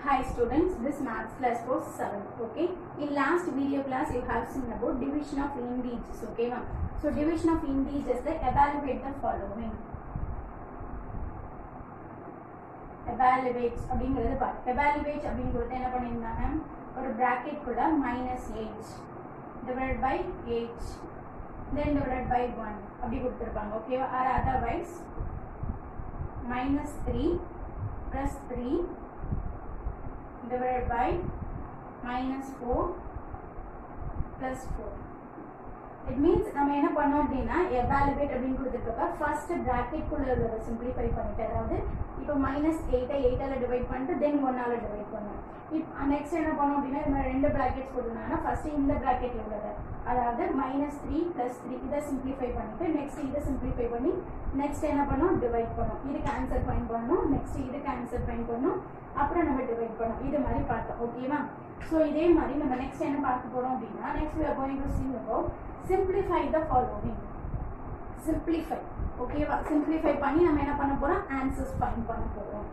Hi students, this maths class for 7, okay? In last video class you have seen about division of integers, okay ma'am? So division of integers, the evaluate the following. evaluate அப்படிங்கிறது பாரு evaluate அப்படிங்கிறது என்ன பண்ணியிருந்தாங்க ஒரு bracket குள்ள minus 8 divided by 8 then divided by 1 அப்படி கொடுத்துருப்பாங்க ஓகேவா or otherwise minus 3 plus 3 divided by minus 4 plus 4 it means நம்ம என்ன பண்ணோம் அப்படின்னா evaluate அப்படின்னு கொடுத்துருக்கப்ப first bracket குள்ள உள்ளதை simplify பண்ணிட்டு அதாவது இப்போ minus 8 ஐ 8 ஆல divide பண்ணிட்டு then 1 ஆல divide பண்ணோம் இப்போ நெக்ஸ்ட் என்ன பண்ணோம் அப்படின்னா இந்த மாதிரி ரெண்டு brackets கொடுத்தாங்கன்னா first இந்த bracketல உள்ளது அதாவது minus 3 plus 3 இதை simplify பண்ணிட்டு next இதை simplify பண்ணி next என்ன பண்ணோம் divide பண்ணோம் இதுக்கு ஆன்சர் ஃபைண்ட் பண்ணோம் next இதுக்கு ஆன்சர் ஃபைண்ட் பண்ணோம் அப்புறம் நம்ம டிவைட் பண்ணோம் இது மாதிரி பார்த்தோம் ஓகேவா ஸோ இதே மாதிரி நம்ம நெக்ஸ்ட் என்ன பார்க்க போறோம் அப்படின்னா next we are going to see about simplify the following simplify ஓகேவா simplify பண்ணி நம்ம என்ன பண்ண போறோம் ஆன்சர்ஸ் ஃபைண்ட் பண்ண போறோம்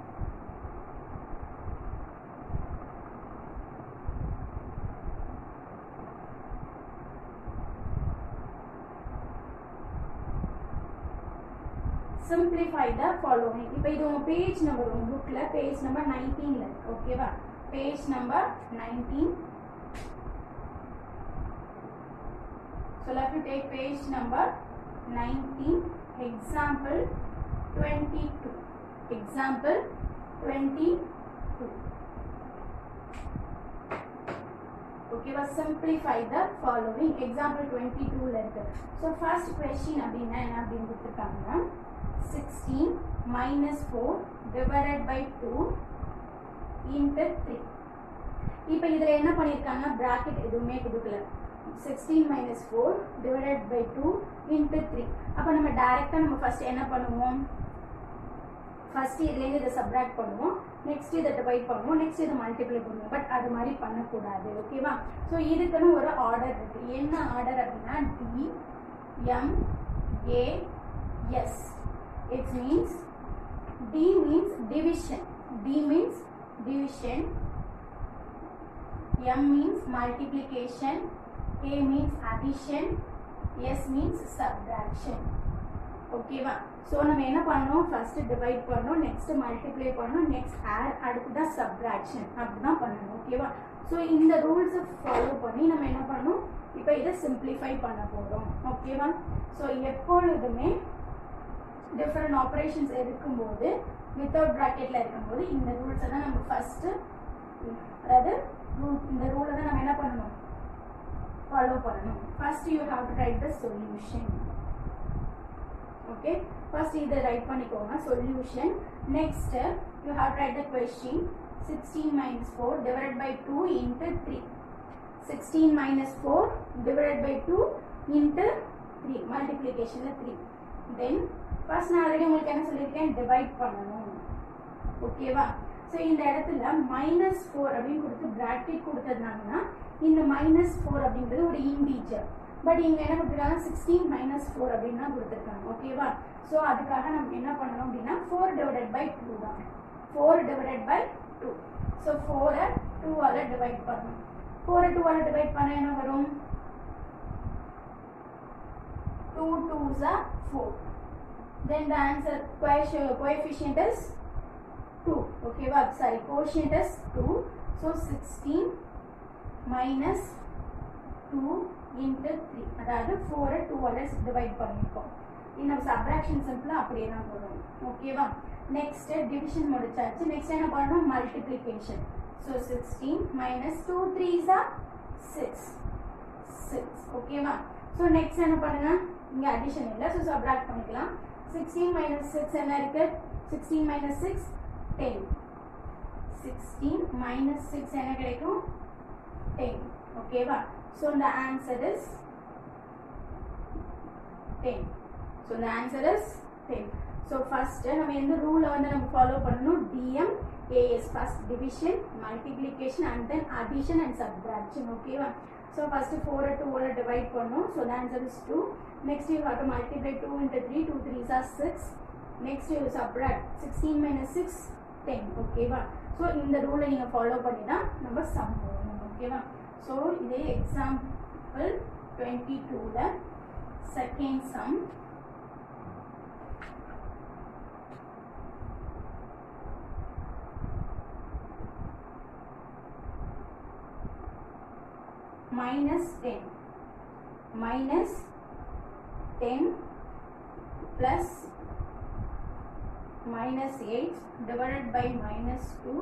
simplify the following இப்போ இது உங்க பேஜ் நம்பர் உங்க புக்ல பேஜ் நம்பர் 19ல இருக்கு ஓகேவா page number 19 so let me take page number 19 example 22 example 22 ஓகேவா simplify the following example 22 ல இருக்கு so first question அப்படின்னா என்ன அப்படின்னு கொடுத்துருக்காங்க 16 minus 4 divided by 2 into 3 இப்போ இதுல என்ன பண்ணிருக்காங்க bracket எதுவுமே கொடுக்கல 16 minus 4 divided by 2 into 3 அப்ப நம்ம டைரக்டா நம்ம ஃபர்ஸ்ட் என்ன பண்ணுவோம் ஃபர்ஸ்ட் இதுல இருந்து இதை சப்ராக்ட் பண்ணுவோம் நெக்ஸ்ட் இதை டிவைட் பண்ணுவோம் நெக்ஸ்ட் இதை மல்டிப்ளை பண்ணுவோம் பட் அது மாதிரி பண்ணக்கூடாது ஓகேவா ஸோ இதுக்குன்னு ஒரு ஆர்டர் இருக்கு என்ன ஆர்டர் அப்படின்னா D M A S it means D means division D means division M means multiplication, A means addition, S means subtraction. ஓகேவா ஸோ நம்ம என்ன பண்ணணும் ஃபர்ஸ்ட் டிவைட் பண்ணணும் நெக்ஸ்ட் மல்டிப்ளை பண்ணணும் நெக்ஸ்ட் ஆட் அடுத்ததான் சப்ராக்ஷன் அப்படிதான் பண்ணணும் ஓகேவா ஸோ இந்த ரூல்ஸை ஃபாலோ பண்ணி நம்ம என்ன பண்ணணும் இப்போ இதை சிம்பிளிஃபை பண்ண போகிறோம் ஓகேவா ஸோ எப்பொழுதுமே டிஃப்ரெண்ட் ஆப்ரேஷன்ஸ் இருக்கும்போது வித்தவுட் ப்ராக்கெட்டில் இருக்கும்போது இந்த ரூல்ஸை தான் நம்ம ஃபர்ஸ்ட் அதாவது ரூல் இந்த ரூலை தான் நம்ம என்ன பண்ணணும் ஃபாலோ பண்ணணும் first you have to write the solution okay first இதை ரைட் பண்ணிக்கோங்க solution next you have to write the question sixteen minus four divide by two into three sixteen minus four divide by two into three மல்டிப்ளிகேஷனில் three then first நான் already உங்களுக்கு என்ன சொல்லியிருக்கேன் divide பண்ணணும் ஓகேவா so இந்த இடத்துல மைனஸ் ஃபோர் அப்படின்னு கொடுத்து பிராக்கெட் கொடுத்ததுனாங்கன்னா இந்த மைனஸ் ஃபோர் அப்படின்றது ஒரு இன்டீஜர் பட் இங்கே என்ன கொடுத்துருக்காங்க சிக்ஸ்டீன் மைனஸ் ஃபோர் அப்படின்னு தான் கொடுத்துருக்காங்க ஓகேவா ஸோ அதுக்காக நம்ம என்ன பண்ணணும் அப்படின்னா ஃபோர் டிவைடட் பை டூ தான் four divided by two so ஃபோரை டூவால் டிவைட் பண்ணணும் ஃபோரை டூவால் டிவைட் பண்ண என்ன வரும் two twos are four then the answer coefficient is 2 okay well sorry quotient is 2 so 16 minus 2 into 3 அதாவது 4 2 ஆல டிவைட் பண்ணிருக்கோம் இந்த சப்ராக்ஷன் சிம்பிளா அப்படியே தான் போடுறோம் ஓகேவா நெக்ஸ்ட் டிவிஷன் முடிச்சாச்சு நெக்ஸ்ட் என்ன பண்ணணும் multiplication so 16 minus 2 3s are 6 6 ஓகேவா so next என்ன பண்ணுங்க இங்க அடிஷன் இல்ல so சப்ராக்ட் பண்ணிக்கலாம் 16 minus 6 என்ன இருக்கு 16 minus 6 10 16 minus 6 என்ன கிடைக்கும் 10 ஓகேவா so the answer is 10 so the answer is 10 so first நம்ம எந்த ரூலை வந்து நம்ம ஃபாலோ பண்ணணும் dm as first division multiplication and then addition and subtraction ஓகேவா so first 4 2 ஓட divide பண்ணணும் so the answer is 2 next you have to multiply 2 into 3 2 3s are 6 next you subtract 16 minus 6 ten ஓகேவா so இந்த ரூலை நீங்கள் follow பண்ணி தான் நம்ம சம் போடணும் ஓகேவா ஸோ இதே எக்ஸாம்பிள் டுவெண்ட்டி டூவில் second sum minus 10 minus 10 plus minus 8 divided by minus 2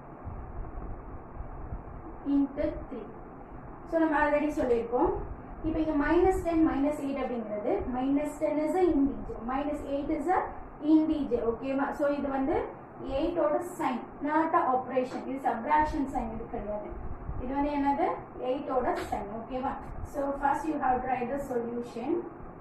into 3 so நம்ம ஆல்ரெடி சொல்லியிருக்கோம் இப்போ இங்கே மைனஸ் டென் மைனஸ் எயிட் அப்படிங்கிறது minus ten is a integer minus eight is a integer ஓகேவா ஸோ இது வந்து எயிட்டோட சைன் நாட் அ ஆப்ரேஷன் இது சப்ராக்ஷன் சைன் இது கிடையாது இது வந்து என்னது எயிட்டோட சைன் ஓகேவா so first you have try the solution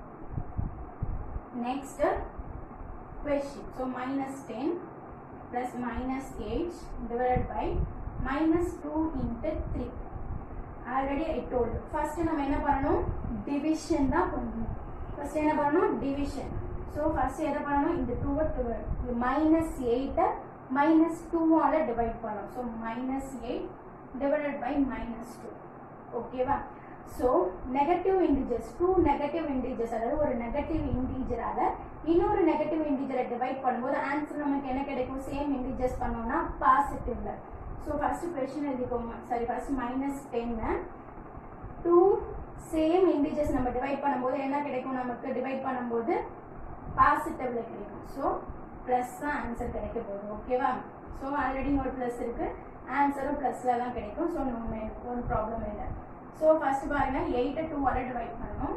next question so minus 10 plus minus 8 divided by minus 2 into 3 already I told first நம்ம என்ன பண்ணணும் division தான் பண்ணணும் first என்ன பண்ணணும் division so first எதை பண்ணணும் இந்த 2 12 minus 8 minus 2 ஆல divide பண்ணணும் so minus 8 divided by minus 2 ஓகேவா so negative integers two negative integers அதாவது ஒரு நெகட்டிவ் இன்டிஜரால இன்னொரு நெகட்டிவ் இன்டிஜரை டிவைட் பண்ணும்போது ஆன்சர் நமக்கு என்ன கிடைக்கும் சேம் இன்டிஜர்ஸ் பண்ணோம்னா பாசிட்டிவ்ல ஸோ ஃபர்ஸ்ட் கொஸ்டின் எழுதிக்கோங்க சாரி ஃபர்ஸ்ட் மைனஸ் டென்னு டூ சேம் இன்டிஜர்ஸ் நம்ம டிவைட் பண்ணும்போது என்ன கிடைக்கும் நமக்கு டிவைட் பண்ணும்போது பாசிட்டிவ்ல கிடைக்கும் ஸோ ப்ளஸ் தான் ஆன்சர் கிடைக்க போகுது ஓகேவா ஸோ ஆல்ரெடி ஒரு ப்ளஸ் இருக்கு ஆன்சரும் ப்ளஸ்ல தான் கிடைக்கும் ஸோ நம்ம ஒரு ப்ராப்ளம் இல்லை ஸோ ஃபர்ஸ்ட் பாருங்க எயிட்டை டூ வரை டிவைட் பண்ணணும்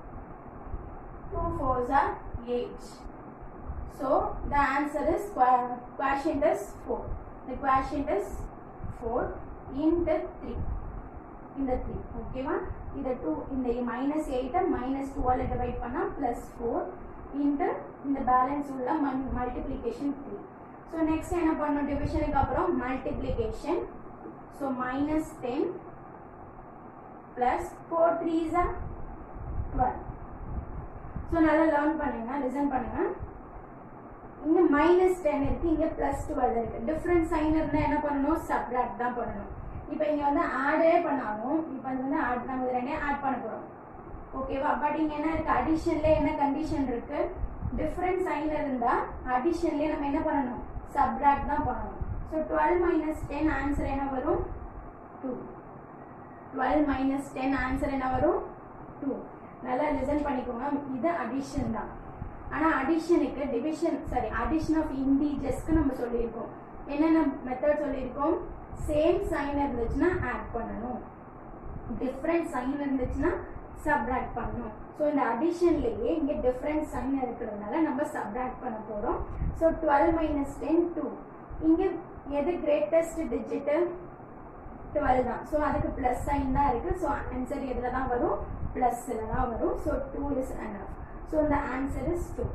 two fours are eight so the answer is quotient is four the quotient is four into three இந்த த்ரீ ஓகேவா இந்த டூ இந்த மைனஸ் எயிட்டை மைனஸ் டூவால் டிவைட் பண்ணால் ப்ளஸ் ஃபோர் இன்ட்டு இந்த பேலன்ஸ் உள்ள மல்டிப்ளிகேஷன் த்ரீ ஸோ நெக்ஸ்ட் என்ன பண்ணணும் டிவிஷனுக்கு அப்புறம் multiplication so minus ten plus four three is twelve so நல்லா லேர்ன் பண்ணுங்க லிசன் பண்ணுங்க இங்க மைனஸ் டென் இருக்கு இங்க பிளஸ் டுவெல் இருக்கு டிஃப்ரெண்ட் சைன் இருந்தா என்ன பண்ணணும் சப்ராக்ட் தான் பண்ணணும் இப்போ இங்க வந்து ஆடே பண்ணாலும் இப்போ இது வந்து ஆட் நம்ம இது ரெண்டையும் ஆட் பண்ண போறோம் ஓகேவா பட் இங்க என்ன இருக்கு அடிஷன்ல என்ன கண்டிஷன் இருக்கு டிஃப்ரெண்ட் சைன்ல இருந்தா அடிஷன்லயே நம்ம என்ன பண்ணணும் சப்ராக்ட் தான் பண்ணணும் so twelve minus ten answer என்ன வரும் two twelve minus ten answer என்ன வரும் டூ நல்லா லிசன் பண்ணிக்கோங்க இது அடிஷன் தான் ஆனால் அடிஷனுக்கு டிவிஷன் சாரி அடிஷன் ஆஃப் இண்டீஜர்ஸ்க்கு நம்ம சொல்லியிருக்கோம் என்னென்ன மெத்தட் சொல்லியிருக்கோம் சேம் சைன் இருந்துச்சுன்னா ஆட் பண்ணணும் டிஃப்ரெண்ட் சைன் இருந்துச்சுன்னா சப்ராக்ட் பண்ணணும் ஸோ இந்த அடிஷன்லேயே இங்கே டிஃப்ரெண்ட் சைன் இருக்கிறதுனால நம்ம சப்ராக்ட் பண்ண போகிறோம் so twelve minus ten two இங்கே எது கிரேட்டஸ்ட் டிஜிட்டு டுவெல் தான் ஸோ அதுக்கு ப்ளஸ் சைன் தான் இருக்குது ஸோ ஆன்சர் எதில் தான் வரும் ப்ளஸில் தான் வரும் so two is enough so இந்த ஆன்சர் இஸ் டூ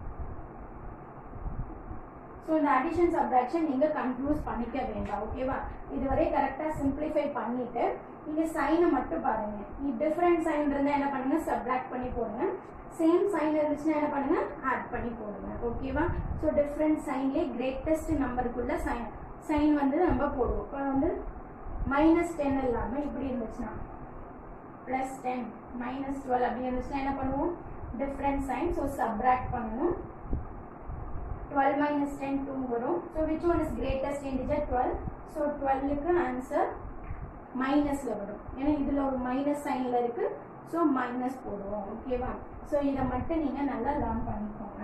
ஸோ இந்த அடிஷன் சப்ராக்ஷன் நீங்கள் கன்ஃபியூஸ் பண்ணிக்க வேண்டாம் ஓகேவா இதுவரை கரெக்டாக சிம்பிளிஃபை பண்ணிட்டு நீங்கள் சைனை மட்டும் பாருங்க டிஃப்ரெண்ட் சைன் இருந்தால் என்ன பண்ணுங்க சப்ராக்ட் பண்ணி போடுங்க சேம் சைன் இருந்துச்சுன்னா என்ன பண்ணுங்க ஆட் பண்ணி போடுங்க ஓகேவா ஸோ டிஃப்ரெண்ட் சைன்லேயே கிரேட்டஸ்ட் நம்பருக்குள்ள சைன் சைன் வந்து நம்ம போடுவோம் இப்போ வந்து மைனஸ் டென் இல்லாமல் இப்படி இருந்துச்சுன்னா ப்ளஸ் டென் மைனஸ் டுவெல் அப்படி இருந்துச்சுன்னா என்ன பண்ணுவோம் டிஃப்ரெண்ட் சைன் ஸோ சப்ராக்ட் பண்ணணும் டுவெல் மைனஸ் டென் டூ வரும் so which one is greatest integer twelve so டுவெல்லுக்கு ஆன்சர் மைனஸில் வரும் ஏன்னா இதில் ஒரு மைனஸ் சைனில் இருக்குது ஸோ மைனஸ் போடுவோம் ஓகேவா ஸோ இதை மட்டும் நீங்கள் நல்லா லேர்ன் பண்ணிக்கோங்க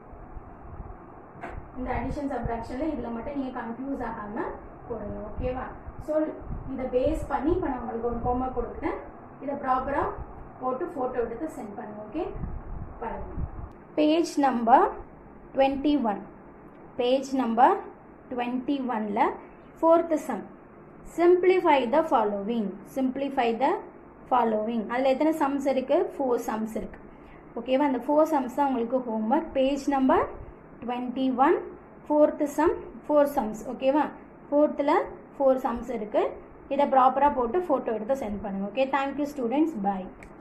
இந்த அடிஷன் சப்ராக்ஷனில் இதில் மட்டும் நீங்கள் கன்ஃபியூஸ் ஆகாமல் போடுங்க ஓகேவா ஸோ இதை பேஸ் பண்ணி இப்போ நான் உங்களுக்கு ஒரு ஹோம்ஒர்க் கொடுக்குறேன் இதை ப்ராப்பராக போட்டு ஃபோட்டோ எடுத்து சென்ட் பண்ணுங்க ஓகே பாருங்கள் page number twenty one page number twenty ஒனில் fourth sum simplify the following simplify the following அதில் எத்தனை சம்ஸ் இருக்குது ஃபோர் சம்ஸ் இருக்குது ஓகேவா அந்த ஃபோர் சம்ஸ் தான் உங்களுக்கு homework page number twenty one fourth sum four sums ஓகேவா ஃபோர்த்தில் ஃபோர் சம்ஸ் இருக்குது இதை ப்ராப்பராக போட்டு ஃபோட்டோ எடுத்து சென்ட் பண்ணுங்கள் ஓகே தேங்க்யூ ஸ்டூடெண்ட்ஸ் பாய்